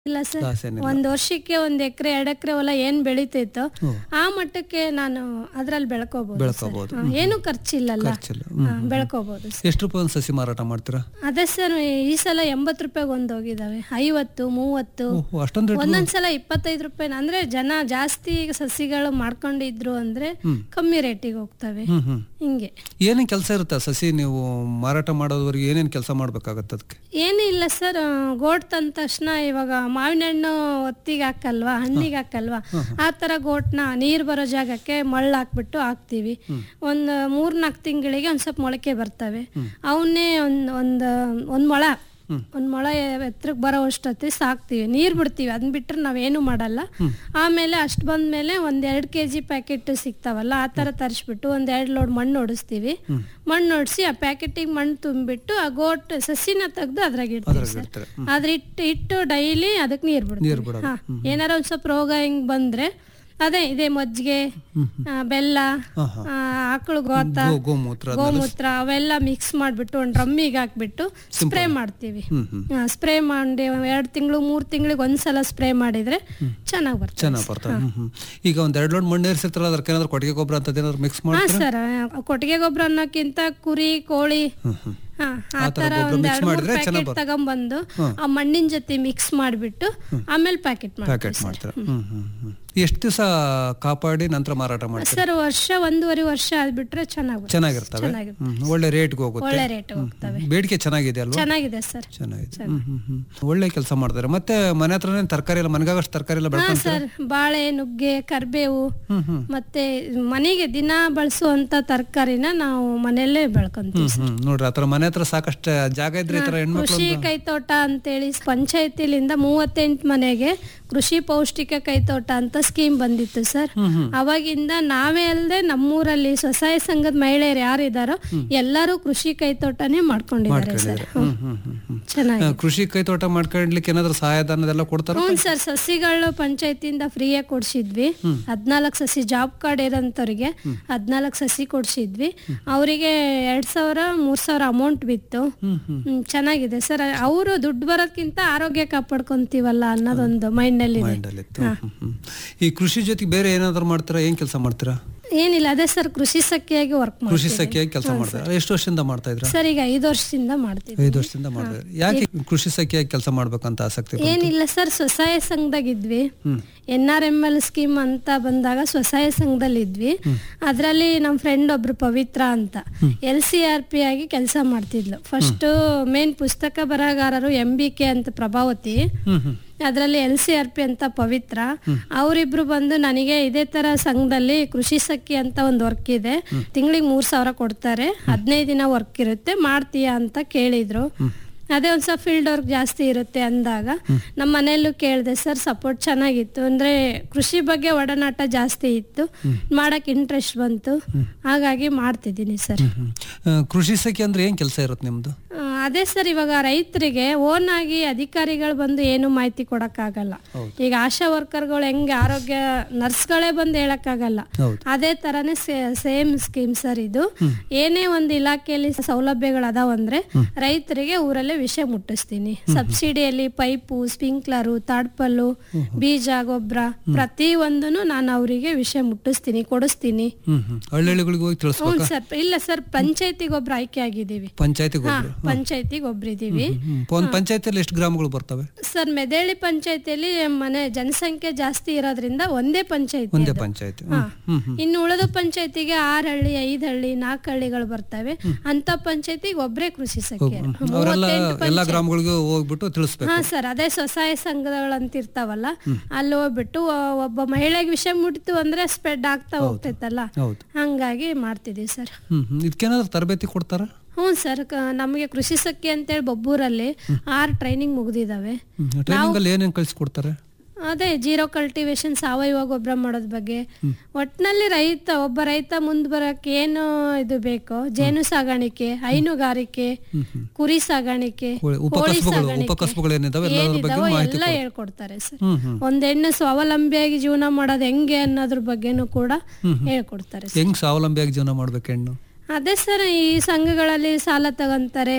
ಇಲ್ಲ sir loss ಏನಿಲ್ಲ ಒಂದ್ ವರ್ಷಕ್ಕೆ ಒಂದ್ ಎಕರೆ ಎರಡ್ ಎಕರೆ ಹೊಲ ಏನ್ ಬೆಳಿತೈತೋ ಹ್ಮ್. ಆ ಮಟ್ಟಕ್ಕೆ ನಾನು ಅದ್ರಲ್ಲಿ ಬೆಳ್ಕೋಬಹುದು ಬೆಳ್ಕೋಬಹುದು ಏನು ಖರ್ಚಿಲ್ಲಲ್ಲ ಖರ್ಚಿಲ್ಲ ಹಾ, ಬೆಳ್ಕೋಬಹುದು ಸರ್. ಎಷ್ಟು ರೂಪಾಯಿ ಒಂದು ಸಸಿ ಮಾರಾಟ ಮಾಡ್ತೀರಾ ಅದೇ ಸರ್ ಈ ಸಲ ಎಂಬತ್ ರೂಪಾಯಿಗೆ ಒಂದ್ ಹೋಗಿದಾವೆ ಐವತ್ತು ಮೂವತ್ತು ಓಹ್ ಅಷ್ಟೊಂದು ರೇಟ್ ಒಂದೊಂದ್ಸಲ ಇಪ್ಪತ್ತೈದು ರೂಪಾಯಿ ಅಂದ್ರೆ ಜನ ಜಾಸ್ತಿ ಸಸಿಗಳು ಮಾಡ್ಕೊಂಡಿದ್ರು ಅಂದ್ರೆ ಕಮ್ಮಿ ರೇಟಿಗೆ ಹೋಗ್ತವೆ ಹ್ಮ್ ಹ್ಮ್ ಹಿಂಗೆ ಏನೇನ್ ಕೆಲಸ ಇರುತ್ತೆ ಆ ಸಸಿ ನೀವು ಮಾರಾಟ ಮಾಡೋದವರೆಗೆ ಏನೇನ್ ಕೆಲಸ ಮಾಡ್ಬೇಕಾಗತ್ತೆ ಅದಕ್ಕೆ ಏನೂ ಇಲ್ಲ ಸರ್ ಗೋಟ್ ತಂದ ತಕ್ಷಣ ಇವಾಗ ಮಾವಿನ ಹಣ್ಣು ಒತ್ತಿಗೆ ಹಾಕಲ್ವಾ ಹಣ್ಣಿಗೆ ಹಾಕಲ್ವಾ ಆ ತರ ಗೋಟ್ನ ನೀರ್ ಬರೋ ಜಾಗಕ್ಕೆ ಮಳ್ಳು ಹಾಕ್ಬಿಟ್ಟು ಹಾಕ್ತಿವಿ ಒಂದ್ ಮೂರ್ನಾಲ್ಕು ತಿಂಗಳಿಗೆ ಒಂದ್ ಸ್ವಲ್ಪ ಮೊಳಕೆ ಬರ್ತವೆ ಅವನ್ನೇ ಒಂದ್ ಒಂದ್ ಒಂದ್ ಮೊಳ ಒಂದ್ ಮೊಳ ಎತ್ತರಕ್ಕೆ ಬರೋ ಅಷ್ಟೊತ್ತಿ ಸಾಕ್ತಿವಿ ನೀರ್ ಬಿಡ್ತೀವಿ ಅದನ್ನ ಬಿಟ್ರೆ ನಾವೇನು ಮಾಡಲ್ಲ ಆಮೇಲೆ ಅಷ್ಟ್ ಬಂದ್ಮೇಲೆ ಒಂದ್ ಎರಡ್ ಕೆ ಜಿ ಪ್ಯಾಕೆಟ್ ಸಿಗ್ತಾವಲ್ಲ ಆ ತರ ತರಿಸ್ಬಿಟ್ಟು ಒಂದ್ ಎರಡ್ ಲೋಡ್ ಮಣ್ಣು ಹೊಡಿಸ್ತೀವಿ ಮಣ್ಣು ಹೊಡಿಸಿ ಆ ಪ್ಯಾಕೆಟಿಗೆ ಮಣ್ಣು ತುಂಬಿಟ್ಟು ಆ ಗೋಟ್ ಸಸಿನ ತೆಗ್ದು ಅದ್ರಾಗ ಇಡ್ತೀವಿ ಸರ್ ಇಡ್ತಾರೆ. ಅದ್ರ ಇಟ್ಟು ಇಟ್ಟು ಡೈಲಿ ಅದಕ್ಕೆ ನೀರ್ ನೀರ್ ಬಿಡ್ತೀವಿ ಬಿಡೋದು. ಹಾ ಏನಾರ ಒಂದ್ ಸ್ವಲ್ಪ ರೋಗ ಹಿಂಗ್ ಬಂದ್ರೆ ಅದೇ ಇದೇ ಮಜ್ಜಿಗೆ ಆ, ಬೆಲ್ಲ ಹಾ, ಹಾ. ಆ, ಆಕಳು ಗೋತ ಗೋ- ಗೋಮೂತ್ರ ಗೋಮೂತ್ರ ಅವೆಲ್ಲ ಮಿಕ್ಸ್ ಮಾಡ್ಬಿಟ್ಟು ಒಂದ್ ಡ್ರಮ್ಮಿಗೆ ಹಾಕ್ಬಿಟ್ಟು ಸ್ಪ್ರೇ ಮಾಡ್ತೀವಿ ಹ್ಮ್ ಹ್ಮ್ ಸ್ಪ್ರೇ ಮಾಡಿ ಎರಡ್ ತಿಂಗಳು ಮೂರ್ ತಿಂಗಳಿಗೆ ಒಂದ್ಸಲ ಸ್ಪ್ರೇ ಮಾಡಿದ್ರೆ ಚೆನ್ನಾಗ್ ಬರ್ತದೆ ಚೆನ್ನಾಗಿ ಬರ್ತವೆ ಹ್ಮ್ ಹ್ಮ್ ಈಗ ಒಂದ್ ಎರಡು ಲೋಡ್ ಮಣ್ಣು ಏರ್ಸಿರ್ತಾರಲ್ಲ ಅದಕ್ಕೆ ಏನಾದ್ರು ಕೊಟ್ಟಿಗೆ ಗೊಬ್ಬರ ಅಂತ ಏನಾದ್ರು ಮಿಕ್ಸ್ ಮಾಡಿ ಹಾ ಸರ್ ಕೊಟ್ಟಿಗೆ ಗೊಬ್ಬರ ಅನ್ನೋಕ್ಕಿಂತ ಕುರಿ ಕೋಳಿ ಹ್ಮ್ ಹ್ಮ್ ಹಾ, ಆ ಆ ಥರ ತರ ಗೊಬ್ರ ಒಂದ್ mix ಎರಡ್ ಮೂರ್ ಮಾಡಿದ್ರೆ ಚೆನ್ನಾಗ್ ಪ್ಯಾಕೆಟ್ ತಗೊಂಬಂದು ಆ ಮಣ್ಣಿನ ಜೊತೆ ಮಿಕ್ಸ್ ಮಾಡ್ಬಿಟ್ಟು ಆಮೇಲೆ ಪ್ಯಾಕೆಟ್ ಮಾಡಿ ಪ್ಯಾಕೆಟ್ ಮಾಡ್ತೀರಾ ಹ್ಮ್ ಹ್ಮ್ ಹ್ಮ್ ಎಷ್ಟು ದಿವಸ ಕಾಪಾಡಿ ನಂತರ ಮಾರಾಟ ಮಾಡ್ತೀರಾ ಸರ್ ವರ್ಷ ಒಂದೂವರೆ ವರ್ಷ ಆದ್ಬಿಟ್ರೆ ಚೆನ್ನಾಗಿ ಚೆನ್ನಾಗಿರ್ತವೆ ಚೆನ್ನಾಗಿರುತ್ತೆ. ಹ್ಮ್ ಒಳ್ಳೆ ರೇಟ್ಗೆ ಹೋಗುತ್ತೆ ಒಳ್ಳೆ ರೇಟ್ ಹೋಗ್ತವೆ ಬೇಡಿಕೆ ಚೆನ್ನಾಗಿದೆ ಅಲ್ವಾ ಚೆನ್ನಾಗಿದೆ ಸರ್ ಚೆನ್ನಾಗಿದೆ ಹ್ಮ್ ಹ್ಮ್ ಹ್ಮ್ ಒಳ್ಳೆ ಕೆಲಸ ಮಾಡ್ತಾರೆ ಮತ್ತೆ ಮನೆ ಹತ್ರನೇ ತರಕಾರಿ ಎಲ್ಲ ಮನೆಗಾಗಷ್ಟು ತರಕಾರಿ ಎಲ್ಲ ಹಾ ಬೆಳ್ಕೊಂಡ್ ಸರ್ ಬಾಳೆ ನುಗ್ಗೆ ಕರ್ಬೇವು ಹ್ಮ್ ಹ್ಮ್ ಮತ್ತೆ ಮನೆಗೆ ದಿನ ಬಳಸುವಂತ ತರಕಾರಿನ ನಾವು ಮನೆಯಲ್ಲೇ ಬೆಳ್ಕೊಂತೀವಿ ಹ್ಮ್ ಹ್ಮ್ ನೋಡ್ರಿ ಆತರ ಮನೆ ಹತ್ರ ಸಾಕಷ್ಟು ಜಾಗ ಇದ್ರೆ ಈ ತರ ಹೆಣ್ಮಕ್ಳು ಕೃಷಿ ಕೈತೋಟ ಅಂತೇಳಿ ಪಂಚಾಯತಿಲಿಂದ ಮೂವತ್ತೆಂಟು ಮನೆಗೆ ಕೃಷಿ ಪೌಷ್ಟಿಕ ಕೈತೋಟ ಅಂತ ಸ್ಕೀಮ್ ಬಂದಿತ್ತು ಸರ್ ಅವಾಗಿಂದ ನಾವೇ ಅಲ್ಲದೆ ನಮ್ಮೂರಲ್ಲಿ ಸ್ವಸಹಾಯ ಸಂಘದ ಮಹಿಳೆಯರು ಯಾರಿದಾರೋ ಎಲ್ಲರೂ ಕೃಷಿ ಕೈತೋಟನೇ ಮಾಡ್ಕೊಂಡಿದ್ದಾರೆ ಸರ್ ಹ್ಮ್ ಹ್ಮ್ ಹ್ಮ್ ಹ್ಮ್ ಚೆನ್ನಾಗಿ ಆ, ಕೃಷಿ ಕೈ ತೋಟ ಮಾಡ್ಕೊಳ್ಲಿಕ್ಕೆ ಏನಾದ್ರು ಸಹಾಯಧನದೆಲ್ಲ ಕೊಡ್ತಾರ ಹ್ಞೂ ಸರ್ ಸಸಿಗಳು ಪಂಚಾಯತಿಯಿಂದ ಫ್ರೀಯಾಗಿ ಕೊಡ್ಸಿದ್ವಿ ಹದ್ನಾಲ್ಕು ಸಸಿ ಜಾಬ್ ಕಾರ್ಡ್ ಇರೋಂಥವ್ರಿಗೆ ಹದ್ನಾಲ್ಕು ಸಸಿ ಕೊಡ್ಸಿದ್ವಿ ಅವರಿಗೆ ಎರಡ್ ಸಾವಿರ ಮೂರ್ ಸಾವಿರ ಅಮೌಂಟ್ ಬಿತ್ತು ಹ್ಮ್ ಹ್ಮ್ ಹ್ಮ್, ಚೆನ್ನಾಗಿದೆ ಸರ್ ಅವರು ದುಡ್ಡು ಬರೋಕ್ಕಿಂತ ಆರೋಗ್ಯ ಕಾಪಾಡ್ಕೊಂತೀವಲ್ಲ ಅನ್ನೋದೊಂದು ಮೈಂಡ್ ನಲ್ಲಿ ಇದೆ ಮೈಂಡ್ ಅಲ್ಲಿ ಇತ್ತು ಹ್ಮ್, ಹ್ಮ್. ಈ ಕೃಷಿ ಜೊತೆಗೆ ಬೇರೆ ಏನಾದ್ರು ಮಾಡ್ತೀರಾ ಏನ್ ಕೆಲಸ ಮಾಡ್ತೀರಾ ಏನಿಲ್ಲ ಅದೇ ಸರ್ ಕೃಷಿ ಸಖಿಯಾಗಿ ವರ್ಕ್ ಕೃಷಿ ಮಾಡ್ತೀವಿ ಸಖಿಯಾಗಿ ಕೆಲಸ ಮಾಡ್ತಾರೆ ಎಷ್ಟು ವರ್ಷದಿಂದ ಮಾಡ್ತಾ ಇದ್ರ ಸರ್ ಈಗ ಐದು ವರ್ಷದಿಂದ ಮಾಡ್ತೀವಿ ಐದು ವರ್ಷದಿಂದ ಮಾಡಿದ್ರೆ ಯಾಕೆ ಕೃಷಿ ಸಖಿಯಾಗಿ ಕೆಲಸ ಮಾಡ್ಬೇಕಂತ ಆಸಕ್ತಿ ಬಂತು? ಏನಿಲ್ಲ ಸರ್ ಸ್ವಸಹಾಯ ಸಂಘದಾಗಿದ್ವಿ N R M L scheme ಅಂತ ಬಂದಾಗ ಸ್ವಸಹಾಯ ಸಂಘದಲ್ಲಿ ಇದ್ವಿ ಅದರಲ್ಲಿ ನಮ್ಮ ಫ್ರೆಂಡ್ ಒಬ್ರು ಪವಿತ್ರ ಅಂತ ಎಲ್ ಸಿ ಆರ್ ಪಿ ಆಗಿ ಕೆಲಸ ಮಾಡ್ತಿದ್ಲು ಫಸ್ಟ್ ಮೇನ್ ಪುಸ್ತಕ ಬರಹಗಾರರು ಎಂ ಬಿ ಕೆ ಅಂತ ಪ್ರಭಾವತಿ ಹ್ಮ್ ಹ್ಮ್ ಅದರಲ್ಲಿ ಎಲ್ ಸಿ ಆರ್ ಪಿ ಅಂತ ಪವಿತ್ರ ಅವರಿಬ್ರು ಬಂದು ನನಗೆ ಇದೇ ತರ ಸಂಘದಲ್ಲಿ ಕೃಷಿ ಸಖಿ ಅಂತ ಒಂದು ವರ್ಕ್ ಇದೆ ತಿಂಗಳಿಗೆ ಮೂರ್ ಸಾವಿರ ಕೊಡ್ತಾರೆ ಹದಿನೈದು ದಿನ ವರ್ಕ್ ಇರುತ್ತೆ ಮಾಡ್ತೀಯಾ ಅಂತ ಕೇಳಿದ್ರು ಅದೇ ಒಂದ್ ಸ್ವಲ್ಪ ಫೀಲ್ಡ್ ವರ್ಕ್ ಜಾಸ್ತಿ ಇರುತ್ತೆ ಅಂದಾಗ ನಮ್ಮ ಮನೆಯಲ್ಲೂ ಕೇಳಿದೆ ಸರ್ ಸಪೋರ್ಟ್ ಚೆನ್ನಾಗಿತ್ತು ಅಂದ್ರೆ ಕೃಷಿ ಬಗ್ಗೆ ಒಡನಾಟ ಜಾಸ್ತಿ ಇತ್ತು ಮಾಡಕ್ ಇಂಟ್ರೆಸ್ಟ್ ಬಂತು ಹಾಗಾಗಿ ಮಾಡ್ತಿದ್ದೀನಿ ಸರ್ ಹ್ಮ್. ಆ, ಕೃಷಿ ಸಖಿ ಅಂದ್ರೆ ಏನ್ ಕೆಲಸ ಇರುತ್ತೆ ನಿಮ್ದು ಆ, ಅದೇ ಸರ್ ಇವಾಗ ರೈತರಿಗೆ ಓನ್ ಆಗಿ ಅಧಿಕಾರಿಗಳು ಬಂದು ಏನು ಮಾಹಿತಿ ಕೊಡಕ್ಕಾಗಲ್ಲ ಈಗ ಆಶಾ ವರ್ಕರ್ಗಳು ಹೆಂಗೆ ಆರೋಗ್ಯ ನರ್ಸ್ಗಳೇ ಬಂದು ಹೇಳಕ್ಕಾಗಲ್ಲ ಹೌದು ಅದೇ ತರಾನೇ ಸೇಮ್ ಸ್ಕೀಮ್ ಸರ್ ಇದು ಏನೇ ಒಂದು ಇಲಾಖೆಯಲ್ಲಿ ಸೌಲಭ್ಯಗಳು ಅದಾವಂದ್ರೆ ರೈತರಿಗೆ ಊರಲ್ಲೇ ವಿಷಯ ಮುಟ್ಟಿಸ್ತೀನಿ ಸಬ್ಸಿಡಿಯಲ್ಲಿ ಪೈಪು ಸ್ಪ್ರಿಂಕ್ಲರು ತಾಡ್ಪಲ್ಲು ಬೀಜ ಗೊಬ್ಬರ ಪ್ರತಿ ಒಂದನ್ನು ನಾನು ಅವರಿಗೆ ವಿಷಯ ಮುಟ್ಟಿಸ್ತೀನಿ ಕೊಡಿಸ್ತೀನಿ ಹ್ಮ್ ಹ್ಮ್ ಹಳ್ಳಿಗಳಿಗೆ ಹೋಗಿ ತಿಳಿಸ್ಬೇಕು ಹ್ಞೂ ಸರ್ ಇಲ್ಲ ಸರ್ ಪಂಚಾಯತಿಗೆ ಒಬ್ರು ಆಯ್ಕೆ ಆಗಿದ್ದೀವಿ ಪಂಚಾಯತಿ ಹಾ ಗೊಬ್ಬರ ಪಂಚಾಯತಿಗೆ ಒಬ್ರಿದೀವಿ ಒಂದು ಪಂಚಾಯತಿಯಲ್ಲಿ ಎಷ್ಟು ಗ್ರಾಮಗಳು ಬರ್ತವೆ ಸರ್ ಮೆದೇಳಿ ಪಂಚಾಯತಿಯಲ್ಲಿ ಮನೆ ಜನಸಂಖ್ಯೆ ಜಾಸ್ತಿ ಇರೋದ್ರಿಂದ ಒಂದೇ ಪಂಚಾಯತಿ ಒಂದೇ ಅದು. ಪಂಚಾಯತಿ ಹಾ. ಹ್ಮ್ ಹ್ಮ್ ಇನ್ನು ಉಳಿದ ಪಂಚಾಯತಿಗೆ ಆರ್ ಹಳ್ಳಿ ಐದ್ ಹಳ್ಳಿ ನಾಲ್ಕು ಹಳ್ಳಿಗಳು ಬರ್ತವೆ ಅಂತ ಪಂಚಾಯತಿಗೆ ಒಬ್ರೇ ಕೃಷಿ ಸಖಿಯರು ಅವರೆಲ್ಲ ಮೂವತ್ತೆಂಟು ಎಲ್ಲಾ ಪಂಚಾಯತ್ ಗ್ರಾಮಗಳಿಗೂ ಹೋಗ್ಬಿಟ್ಟು ತಿಳಿಸ್ಬೇಕು ಹಾ ಸರ್ ಅದೇ ಸ್ವಸಹಾಯ ಸಂಘಗಳಂತ ಇರ್ತಾವಲ್ಲ ಅಲ್ಲಿ ಹೋಗ್ಬಿಟ್ಟು ಒ- ಒಬ್ಬ ಮಹಿಳೆಗೆ ವಿಷಯ ಮುಟ್ಟಿತು ಅಂದ್ರೆ ಸ್ಪ್ರೆಡ್ ಆಗ್ತಾ ಹೋಗ್ತೈತಲ್ಲ ಹೌದು ಹಂಗಾಗಿ ಮಾಡ್ತಿದೀವಿ ಸರ್ ಹ್ಮ್ ಹ್ಮ್ ಇದಕ್ಕೇನಾದ್ರು ತರಬೇತಿ ಕೊಡ್ತಾರ ಹ್ಞೂ ಸರ್ ನಮಗೆ ಕೃಷಿ ಸಖಿ ಅಂತೇಳಿ ಬೊಬ್ಬೂರಲ್ಲಿ ಆರು ಟ್ರೈನಿಂಗ್ ಮುಗ್ದಿದಾವೆ ಟ್ರೈನಿಂಗ್ ಅಲ್ಲಿ ಏನೇನ್ ಕಳ್ಸಿಕೊಡ್ತಾರೆ ಅದೇ ಜೀರೋ ಕಲ್ಟಿವೇಶನ್ ಸಾವಯವ ಗೊಬ್ಬರ ಮಾಡೋದ್ ಬಗ್ಗೆ ಒಟ್ನಲ್ಲಿ ರೈತ ಒಬ್ಬ ರೈತ ಮುಂದ್ ಬರಕ್ಕೆ ಏನು ಇದು ಬೇಕೋ ಜೇನು ಸಾಗಾಣಿಕೆ ಹೈನುಗಾರಿಕೆ ಕುರಿ ಸಾಗಾಣಿಕೆ ಒಳ್ಳೆ ಕೋಳಿ ಉಪಕಸಬುಗಳು ಸಾಗಾಣಿಕೆ ಉಪಕಸಬುಗಳು ಏನಿದಾವೆ ಎಲ್ಲದ್ರ ಬಗ್ಗೆ ಏನಿದಾವೋ ಮಾಹಿತಿ ಎಲ್ಲ ಕೊಡ್- ಹೇಳ್ಕೊಡ್ತಾರೆ ಸರ್ ಹ್ಮ್ ಹ್ಮ್ ಒಂದ್ ಹೆಣ್ಣು ಸ್ವಾವಲಂಬಿಯಾಗಿ ಜೀವನ ಮಾಡೋದು ಹೆಂಗೆ ಅನ್ನೋದ್ರ ಬಗ್ಗೆನೂ ಕೂಡ ಹೇಳ್ಕೊಡ್ತಾರೆ ಸರ್. ಹೆಂಗ್ ಸ್ವಾವಲಂಬಿಯಾಗಿ ಜೀವನ ಮಾಡ್ಬೇಕು ಹೆಣ್ಣು ಅದೇ ಸರ್ ಈ ಸಂಘಗಳಲ್ಲಿ ಸಾಲ ತಗೊಂತಾರೆ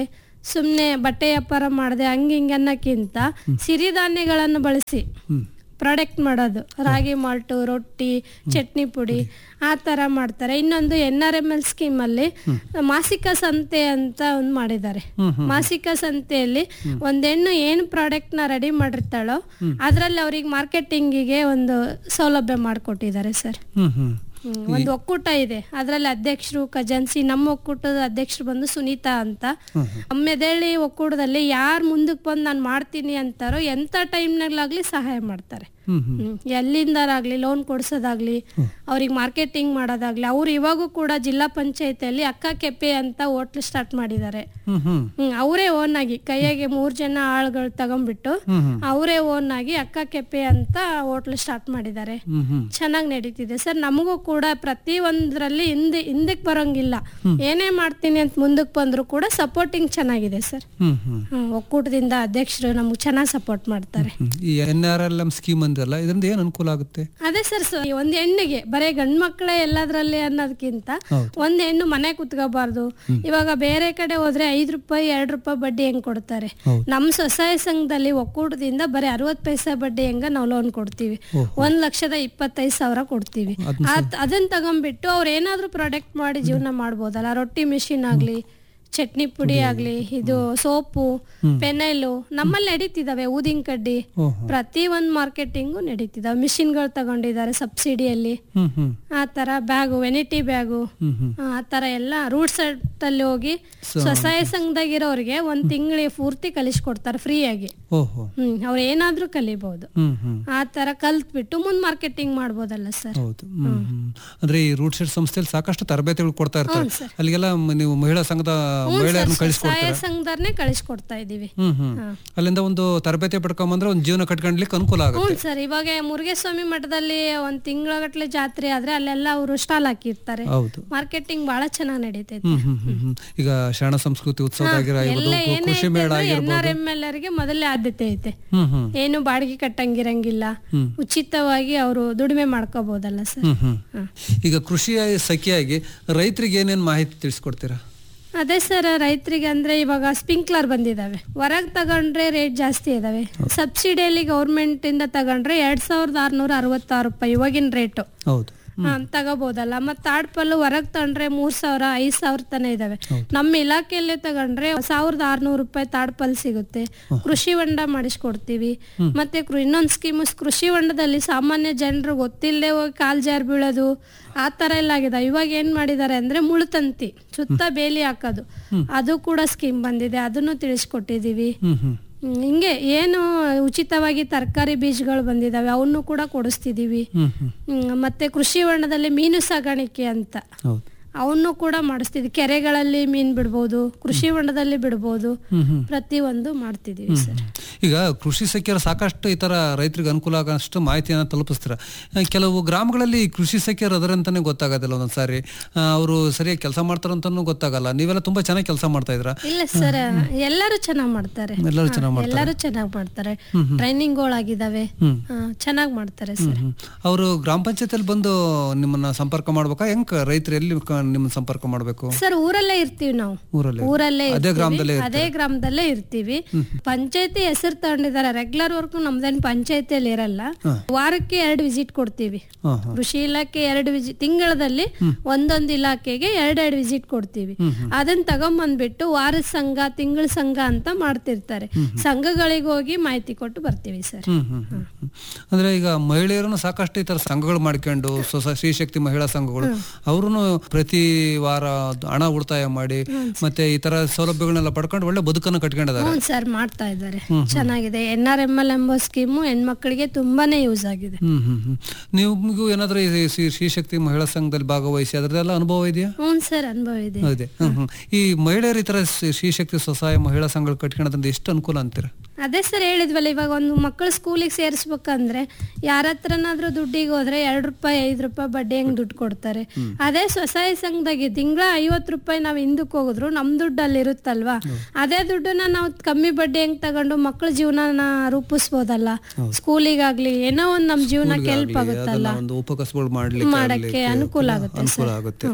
ಸುಮ್ಮನೆ ಬಟ್ಟೆ ವ್ಯಾಪಾರ ಮಾಡದೆ ಹಂಗೆ ಹಿಂಗೆ ಅನ್ನೋಕ್ಕಿಂತ ಸಿರಿಧಾನ್ಯಗಳನ್ನು ಬಳಸಿ ಹ್ಮ್ ಪ್ರಾಡಕ್ಟ್ ಮಾಡೋದು ರಾಗಿ ಮಾಲ್ಟು ರೊಟ್ಟಿ ಚಟ್ನಿ ಪುಡಿ ಆ ಥರ ಮಾಡ್ತಾರೆ ಇನ್ನೊಂದು ಎನ್ ಆರ್ ಎಮ್ ಎಲ್ ಸ್ಕೀಮಲ್ಲಿ ಮಾಸಿಕ ಸಂತೆ ಅಂತ ಒಂದು ಮಾಡಿದ್ದಾರೆ ಮಾಸಿಕ ಸಂತೆಯಲ್ಲಿ ಒಂದು ಹೆಣ್ಣು ಏನು ಪ್ರಾಡಕ್ಟ್ನ ರೆಡಿ ಮಾಡಿರ್ತಾಳೋ ಅದರಲ್ಲಿ ಅವ್ರಿಗೆ ಮಾರ್ಕೆಟಿಂಗಿಗೆ ಒಂದು ಸೌಲಭ್ಯ ಮಾಡಿಕೊಟ್ಟಿದ್ದಾರೆ ಸರ್ ಹ್ಮ್ ಹ್ಮ್ ಹ್ಮ್, ಒಂದು ಒಕ್ಕೂಟ ಇದೆ ಅದರಲ್ಲಿ ಅಧ್ಯಕ್ಷರು ಖಜಾನ್ಸಿ ನಮ್ಮ ಒಕ್ಕೂಟದ ಅಧ್ಯಕ್ಷರು ಬಂದು ಸುನೀತಾ ಅಂತ ಅಮ್ಮೆದೇಳಿ ಒಕ್ಕೂಟದಲ್ಲಿ ಯಾರು ಮುಂದಕ್ಕೆ ಬಂದು ನಾನು ಮಾಡ್ತೀನಿ ಅಂತಾರೋ ಎಂಥ ಟೈಮ್ನಾಗ್ಲಾಗ್ಲಿ ಸಹಾಯ ಮಾಡ್ತಾರೆ ಹ್ಮ್ ಹ್ಮ್ ಹ್ಮ್. ಎಲ್ಲಿಂದರಾಗ್ಲಿ ಲೋನ್ ಕೊಡ್ಸೋದಾಗ್ಲಿ ಅವ್ರಿಗೆ ಮಾರ್ಕೆಟಿಂಗ್ ಮಾಡೋದಾಗ್ಲಿ ಅವ್ರು ಇವಾಗೂ ಕೂಡ ಜಿಲ್ಲಾ ಪಂಚಾಯತಿಯಲ್ಲಿ ಅಕ್ಕ ಕೆಪ್ಪೆ ಅಂತ ಹೋಟ್ಲ್ ಸ್ಟಾರ್ಟ್ ಮಾಡಿದ್ದಾರೆ ಹ್ಮ್ ಹ್ಮ್ ಹ್ಮ್ ಅವರೇ ಓನ್ ಆಗಿ ಕೈಯಾಗೆ ಮೂರ್ ಜನ ಆಳುಗಳು ತಗೊಂಡ್ಬಿಟ್ಟು ಹ್ಮ್ ಹ್ಮ್ ಅವರೇ ಓನ್ ಆಗಿ ಅಕ್ಕ ಕೆಪ್ಪೆ ಅಂತ ಹೋಟ್ಲ್ ಸ್ಟಾರ್ಟ್ ಮಾಡಿದ್ದಾರೆ ಹ್ಮ್ ಹ್ಮ್ ಚೆನ್ನಾಗಿ ನಡೀತಿದೆ ಸರ್ ನಮಗೂ ಕೂಡ ಪ್ರತಿ ಒಂದ್ರಲ್ಲಿ ಹಿಂದೆ ಹಿಂದಕ್ಕೆ ಬರೋಂಗಿಲ್ಲ ಏನೇ ಮಾಡ್ತೀನಿ ಅಂತ ಮುಂದಕ್ಕೆ ಬಂದ್ರು ಕೂಡ ಸಪೋರ್ಟಿಂಗ್ ಚೆನ್ನಾಗಿದೆ ಸರ್ ಹ್ಮ್ ಹ್ಮ್ ಹ್ಮ್, ಒಕ್ಕೂಟದಿಂದ ಅಧ್ಯಕ್ಷರು ನಮ್ಗೆ ಚೆನ್ನಾಗಿ ಸಪೋರ್ಟ್ ಮಾಡ್ತಾರೆ ಹ್ಮ್. ಈ N R L M scheme ಅಂದಲ್ಲ ಇದರಿಂದ ಏನ್ ಅನುಕೂಲ ಆಗುತ್ತೆ ಅದೇ ಸರ್ ಸ- ಒಂದ್ ಹೆಣ್ಣಿಗೆ ಬರೇ ಗಂಡ್ ಮಕ್ಕಳೇ ಎಲ್ಲದ್ರಲ್ಲಿ ಅನ್ನೋದಕ್ಕಿಂತ ಹೌದು. ಒಂದ್ ಹೆಣ್ಣು ಮನೆ ಕುತ್ಕೋಬಾರ್ದು ಇವಾಗ ಬೇರೆ ಕಡೆ ಹೋದ್ರೆ ಐದ್ ರೂಪಾಯಿ ಎರಡ್ ರೂಪಾಯಿ ಬಡ್ಡಿ ಹೆಂಗ್ ಕೊಡ್ತಾರೆ ಹೌದು. ನಮ್ ಸ್ವಸಹಾಯ ಸಂಘದಲ್ಲಿ ಒಕ್ಕೂಟದಿಂದ ಬರೀ ಅರವತ್ ಪೈಸಾ ಬಡ್ಡಿ ಹೆಂಗ ನಾವು ಲೋನ್ ಕೊಡ್ತೀವಿ ಓಹೋ. ಒಂದ್ ಲಕ್ಷದ ಇಪ್ಪತ್ತೈದು ಸಾವಿರ ಕೊಡ್ತೀವಿ ಅದ್- ಅದನ್ನ ತಗೊಂಡ್ಬಿಟ್ಟು ಅವ್ರ ಏನಾದ್ರೂ ಪ್ರಾಡಕ್ಟ್ ಮಾಡಿ ಜೀವನ ಮಾಡ್ಬೋದಲ್ಲ ರೊಟ್ಟಿ ಮಿಷಿನ್ ಆಗ್ಲಿ ಚಟ್ನಿ ಪುಡಿ ಆಗ್ಲಿ ಇದು ಸೋಪು ಪೆನೈಲು ನಮ್ಮಲ್ಲಿ ನಡೀತಿದಾವೆ ಊದಿನ ಕಡ್ಡಿ ಓಹೋ ಪ್ರತಿ ಒಂದ್ ಮಾರ್ಕೆಟಿಂಗು ನಡೀತಿದಾವೆ ಮಿಷಿನ್ಗಳು ತಗೊಂಡಿದ್ದಾರೆ ಸಬ್ಸಿಡಿಯಲ್ಲಿ ಹ್ಮ್ ಹ್ಮ್ ಆ ತರ ಬ್ಯಾಗು ವೆನಿಟಿ ಬ್ಯಾಗು ಹ್ಮ್ ಹ್ಮ್ ಆ ತರ ಎಲ್ಲ ರೂಟ್ ಸೆಟ್ ಅಲ್ಲಿ ಹೋಗಿ ಸ್ವಸಹಾಯ ಸಂಘದಾಗಿರೋರಿಗೆ ಒಂದ್ ತಿಂಗಳಿಗೆ ಪೂರ್ತಿ ಕಲಿಸ್ಕೊಡ್ತಾರೆ ಫ್ರೀಯಾಗಿ ಓಹೋ ಹ್ಮ್ ಅವ್ರು ಏನಾದ್ರೂ ಕಲಿಬಹುದು ಹ್ಮ್ ಹ್ಮ್ ಆ ತರ ಕಲ್ತ್ಬಿಟ್ಟು ಮುಂದ್ ಮಾರ್ಕೆಟಿಂಗ್ ಮಾಡ್ಬೋದಲ್ಲ ಸರ್ ಹೌದು ಹ್ಮ್ ಹ್ಮ್ ಅಂದ್ರೆ ಈ ರೂಟ್ ಸೆಟ್ ಸಂಸ್ಥೆಯಲ್ಲಿ ಸಾಕಷ್ಟು ತರಬೇತಿಗಳು ಕೊಡ್ತಾ ಇರ್ತಾರೆ ಸರ್. ಅಲ್ಲಿಗೆಲ್ಲ ಮ- ನೀವು ಮಹಿಳಾ ಸಂಘದ ಮಹಿಳೆಯರನ್ನು ಸ್ವಸಹಾಯ ಕಳಿಸ್ಕೊಡ್ತೀರಾ ಸಂಘದವ್ರನ್ನೇ ಕಳಿಸ್ಕೊಡ್ತಾ ಇದೀವಿ ಹ್ಮ್ ಹ್ಮ್ ಹಾ. ಅಲ್ಲಿಂದ ಒಂದು ತರಬೇತಿ ಪಡ್ಕೊಂಬಂದ್ರೆ ಒಂದು ಜೀವನ ಕಟ್ಕೊಂಡ್ಲಿಕ್ಕೆ ಅನುಕೂಲ ಆಗುತ್ತೆ ಹ್ಞೂ ಸರ್ ಇವಾಗ ಮುರುಗೇಸ್ವಾಮಿ ಮಠದಲ್ಲಿ ಒಂದ್ ತಿಂಗಳಗಟ್ಲೆ ಜಾತ್ರೆ ಆದ್ರೆ ಅಲ್ಲೆಲ್ಲ ಅವರು ಸ್ಟಾಲ್ ಹಾಕಿರ್ತಾರೆ ಹೌದು ಮಾರ್ಕೆಟಿಂಗ್ ಬಹಳ ಚೆನ್ನಾಗಿ ನಡೀತೈತೆ ಹ್ಮ್ ಹ್ಮ್ ಹ್ಮ್ ಹ್ಮ್. ಈಗ ಶರಣ ಸಂಸ್ಕೃತಿ ಉತ್ಸವದಾಗಿರ್ಬೋದು ಎಲ್ಲ ಏನೇ ಕೃಷಿ ಮೇಳ ಎನ್ ಆಗಿರ್ಬೋದು ಆರ್ ಎಂ ಎಲ್ ಅವರಿಗೆ ಮೊದಲೇ ಆದ್ಯತೆ ಐತೆ ಹ್ಮ್ ಹ್ಮ್ ಏನು ಬಾಡಿಗೆ ಕಟ್ಟಂಗಿರಂಗಿಲ್ಲ ಹ್ಮ್. ಉಚಿತವಾಗಿ ಅವರು ದುಡಿಮೆ ಮಾಡ್ಕೋಬಹುದಲ್ಲ ಸರ್ ಹ್ಮ್ ಹ್ಮ್ ಹಾ. ಈಗ ಕೃಷಿಯ ಸಖಿಯಾಗಿ ರೈತರಿಗೆ ಏನೇನ್ ಮಾಹಿತಿ ತಿಳಿಸ್ಕೊಡ್ತೀರಾ ಅದೇ ಸರ್ ರೈತರಿಗೆ ಅಂದ್ರೆ ಇವಾಗ ಸ್ಪ್ರಿಂಕ್ಲರ್ ಬಂದಿದಾವೆ ಹೊರಗ್ ತಗೊಂಡ್ರೆ ರೇಟ್ ಜಾಸ್ತಿ ಇದಾವೆ ಸಬ್ಸಿಡಿಯಲ್ಲಿ ಗೌರ್ಮೆಂಟ್ ಇಂದ ತಗೊಂಡ್ರೆ ಎರಡ್ ಸಾವಿರದ ಆರ್ನೂರ ಅರವತ್ತಾರು ರೂಪಾಯಿ ಇವಾಗಿನ ರೇಟು ಹೌದು ತಗೋಬಹುದಲ್ಲ ಮತ್ತೆ ತಾಡ್ಪಲ್ಲು ಹೊರಗ್ ತಗೊಂಡ್ರೆ ಮೂರ್ ಸಾವಿರ ಐದ್ ಸಾವಿರ ತನ ಇದಾವೆ ನಮ್ಮ ಇಲಾಖೆಯಲ್ಲಿ ತಗೊಂಡ್ರೆ ಸಾವಿರದ ಆರ್ನೂರು ರೂಪಾಯಿ ತಾಡ್ಪಲ್ ಸಿಗುತ್ತೆ ಕೃಷಿ ಹೊಂಡ ಮಾಡಿಸ್ಕೊಡ್ತೀವಿ ಮತ್ತೆ ಕೃ- ಇನ್ನೊಂದ್ ಸ್ಕೀಮ್ ಕೃಷಿ ಹೊಂಡದಲ್ಲಿ ಸಾಮಾನ್ಯ ಜನರು ಗೊತ್ತಿಲ್ಲದೆ ಹೋಗಿ ಕಾಲ್ ಜಾರ್ ಬೀಳೋದು ಆ ತರ ಎಲ್ಲ ಆಗಿದೆ ಇವಾಗ ಏನ್ ಮಾಡಿದ್ದಾರೆ ಅಂದ್ರೆ ಮುಳ್ತಂತಿ ಸುತ್ತ ಬೇಲಿ ಹಾಕೋದು ಅದು ಕೂಡ ಸ್ಕೀಮ್ ಬಂದಿದೆ ಅದನ್ನು ತಿಳಿಸ್ಕೊಟ್ಟಿದೀವಿ ಹ್ಮ್ ಹ್ಮ್ ಹ್ಮ್, ಹಿಂಗೆ ಏನು ಉಚಿತವಾಗಿ ತರಕಾರಿ ಬೀಜಗಳು ಬಂದಿದಾವೆ ಅವನ್ನು ಕೂಡ ಕೊಡಿಸ್ತಿದೀವಿ ಹ್ಮ್ ಹ್ಮ್ ಹ್ಮ್, ಮತ್ತೆ ಕೃಷಿ ಹೊಂಡದಲ್ಲಿ ಮೀನು ಸಾಗಾಣಿಕೆ ಅಂತ ಹೌದು ಅವನ್ನು ಕೂಡ ಮಾಡಿಸ್ತಿದ್ವಿ ಕೆರೆಗಳಲ್ಲಿ ಮೀನ್ ಬಿಡ್ಬೋದು ಕೃಷಿ ಹೊಂಡದಲ್ಲಿ ಬಿಡ್ಬೋದು ಹ್ಮ್ ಹ್ಮ್ ಪ್ರತಿ ಒಂದು ಮಾಡ್ತಿದೀವಿ ಸರ್ ಈಗ ಕೃಷಿ ಸಖಿಯರು ಸಾಕಷ್ಟು ಈ ತರ ರೈತರಿಗೆ ಅನುಕೂಲ ಆಗೋಷ್ಟು ಮಾಹಿತಿಯನ್ನು ತಲುಪಿಸ್ತಾರೆ ಆ, ಕೆಲವು ಗ್ರಾಮಗಳಲ್ಲಿ ಈ ಕೃಷಿ ಸಖಿಯರು ಅದರಂತಾನೆ ಗೊತ್ತಾಗೋದಿಲ್ಲ ಒಂದೊಂದ್ಸಾರಿ ಅವರು ಸರಿಯಾಗಿ ಕೆಲಸ ಮಾಡ್ತಾರಂತಾನು ಗೊತ್ತಾಗಲ್ಲ ನೀವೆಲ್ಲ ತುಂಬಾ ಚೆನ್ನಾಗಿ ಕೆಲಸ ಮಾಡ್ತಾ ಇದ್ರ ಇಲ್ಲ ಸರ್ ಎಲ್ಲರೂ ಚೆನ್ನಾಗ್ ಮಾಡ್ತಾರೆ ಎಲ್ಲರೂ ಚೆನ್ನಾಗಿ ಮಾಡ್ತಾರೆ ಎಲ್ಲರೂ ಚೆನ್ನಾಗ್ ಮಾಡ್ತಾರೆ ಟ್ರೈನಿಂಗ್ಗಳಾಗಿದ್ದಾವೆ ಹ್ಮ್. ಚೆನ್ನಾಗ್ ಮಾಡ್ತಾರೆ ಸರ್ ಅವರು ಗ್ರಾಮ ಪಂಚಾಯತಿಯಲ್ಲಿ ಬಂದು ನಿಮ್ಮನ್ನ ಸಂಪರ್ಕ ಮಾಡ್ಬೇಕಾ ಹೆಂಗ್ ರೈತರು ಎಲ್ಲಿ ಕ- ನಿಮ್ಮನ್ನ ಸಂಪರ್ಕ ಮಾಡ್ಬೇಕು ಸರ್ ಊರಲ್ಲೇ ಇರ್ತೀವಿ ನಾವು ಊರಲ್ಲಿ ಊರಲ್ಲೇ ಅದೇ ಇರ್ತೀವಿ. ಗ್ರಾಮದಲ್ಲೇ ಅದೇ ಗ್ರಾಮದಲ್ಲೇ ಇರ್ತೀವಿ ಪಂಚಾಯತಿ ಹೆಸರು ತಗೊಂಡಿದ್ದಾರೆ ರೆಗ್ಯುಲರ್ ವರ್ಕ್ ನಮ್ದೇನ್ ಪಂಚಾಯತಿಯಲ್ಲಿ ಇರಲ್ಲ ವಾರಕ್ಕೆ ಎರಡು ವಿಸಿಟ್ ಕೊಡ್ತೀವಿ ಹಾ ಹಾ ಕೃಷಿ ಇಲಾಖೆ ಎರಡು ವಿಸಿಟ್ ತಿಂಗಳದಲ್ಲಿ ಒಂದೊಂದು ಇಲಾಖೆಗೆ ಎರಡೆರಡು ವಿಸಿಟ್ ಕೊಡ್ತೀವಿ ಅದನ್ನ ತಗೊಂಬಂದ್ಬಿಟ್ಟು ವಾರದ ಸಂಘ ತಿಂಗಳ ಸಂಘ ಅಂತ ಮಾಡ್ತಿರ್ತಾರೆ ಸಂಘಗಳಿಗೆ ಹೋಗಿ ಮಾಹಿತಿ ಕೊಟ್ಟು ಬರ್ತೀವಿ ಸರ್ ಹ್ಮ್ ಹ್ಮ್ ಹ್ಮ್ ಹ್ಮ್. ಅಂದ್ರೆ ಈಗ ಮಹಿಳೆಯರನ್ನು ಸಾಕಷ್ಟು ಈ ತರ ಸಂಘಗಳು ಮಾಡ್ಕೊಂಡು ಸ್ವಸ ಶ್ರೀಶಕ್ತಿ ಮಹಿಳಾ ಸಂಘಗಳು ಅವರು ಪ್ರತಿ ವಾರ ಹಣ ಉಳಿತಾಯ ಮಾಡಿ ಮತ್ತೆ ಈ ತರ ಸೌಲಭ್ಯಗಳನ್ನೆಲ್ಲ ಪಡ್ಕೊಂಡು ಒಳ್ಳೆ ಬದುಕನ್ನು ಕಟ್ಕೊಂಡಿದ್ದಾರೆ ಹ್ಞೂ ಸರ್ ಮಾಡ್ತಾ ಇದ್ದಾರೆ ಚೆನ್ನಾಗಿದೆ ಎನ್ ಆರ್ ಎಂ ಎಲ್ ಎಂಬ ಸ್ಕೀಮು ಹೆಣ್ಮಕ್ಳಿಗೆ ತುಂಬಾನೇ ಯೂಸ್ ಆಗಿದೆ ಹ್ಮ್ ಹ್ಮ್ ಹ್ಮ್ ನಿಮ್ಗೂ ಏನಾದ್ರೂ ಈ ಶ್ರೀ- ಶ್ರೀಶಕ್ತಿ ಮಹಿಳಾ ಸಂಘದಲ್ಲಿ ಭಾಗವಹಿಸಿ ಅದ್ರದ್ದೆಲ್ಲ ಅನುಭವ ಇದೆಯಾ ಹ್ಞೂ ಸರ್ ಅನುಭವ ಇದೆ ಅದೇ ಹ್ಮ್ ಹ್ಮ್ ಈ ಮಹಿಳೆಯರ ಈ ತರ ಶ್ರೀ- ಶ್ರೀಶಕ್ತಿ ಸ್ವಸಹಾಯ ಮಹಿಳಾ ಸಂಘಗಳು ಕಟ್ಕೊಳ್ಳೋದ್ರಿಂದ ಎಷ್ಟು ಅನುಕೂಲ ಅಂತೀರಾ ಅದೇ ಸರ್ ಹೇಳಿದ್ವಲ್ಲ ಇವಾಗ ಒಂದು ಮಕ್ಕಳು ಸ್ಕೂಲಿಗೆ ಸೇರಿಸ್ಬೇಕಂದ್ರೆ ಯಾರ ಹತ್ರನಾದ್ರೂ ದುಡ್ಡಿಗೆ ಹೋದ್ರೆ ಎರಡು ರೂಪಾಯಿ ಐದು ರೂಪಾಯಿ ಬಡ್ಡಿ ಹೆಂಗ್ ದುಡ್ಡು ಕೊಡ್ತಾರೆ ಅದೇ ಸ್ವಸಹಾಯ ಸಂಘದಾಗೆ ತಿಂಗಳ ಐವತ್ತು ರೂಪಾಯಿ ನಾವು ಹಿಂದಕ್ಕೆ ಹೋಗಿದ್ರು ನಮ್ ದುಡ್ಡು ಅಲ್ಲಿ ಇರುತ್ತಲ್ವಾ ಅದೇ ದುಡ್ಡನ್ನ ನಾವು ಕಮ್ಮಿ ಬಡ್ಡಿ ಹೆಂಗ್ ತಗೊಂಡು ಮಕ್ಕಳ ಜೀವನನ ರೂಪಿಸ್ಬೋದಲ್ಲ ಸ್ಕೂಲಿಗಾಗ್ಲಿ ಏನೋ ಒಂದ್ ನಮ್ ಜೀವನಕ್ಕೆ ಹೆಲ್ಪ್ ಆಗುತ್ತಲ್ಲ ಅದನ್ನ ಒಂದು ಉಪಕಸಬುಗಳು ಮಾಡ್ಲಿಕ್ಕೆ ಮಾಡಕ್ಕೆ ಆಗ್ಲಿಕ್ಕೆ ಅನುಕೂಲ ಆಗುತ್ತೆ ಅನುಕೂಲ ಆಗುತ್ತೆ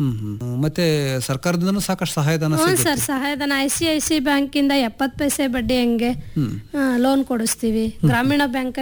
ಹ್ಮ್ ಹ್ಮ್ ಮತ್ತೆ ಸರ್ಕಾರದಿಂದನೂ ಸಾಕಷ್ಟು ಸಹಾಯಧನ ಹ್ಞೂ ಸಿಗುತ್ತೆ ಸರ್ ಸಹಾಯಧನ ಐ ಸಿ ಐ ಸಿ ಬ್ಯಾಂಕಿಂದ ಎಪ್ಪತ್ತು ಪೈಸೆ ಬಡ್ಡಿ ಹಂಗೆ ಲೋನ್ ಕೊಡಿಸ್ತೀವಿ ಗ್ರಾಮೀಣ ಬ್ಯಾಂಕ್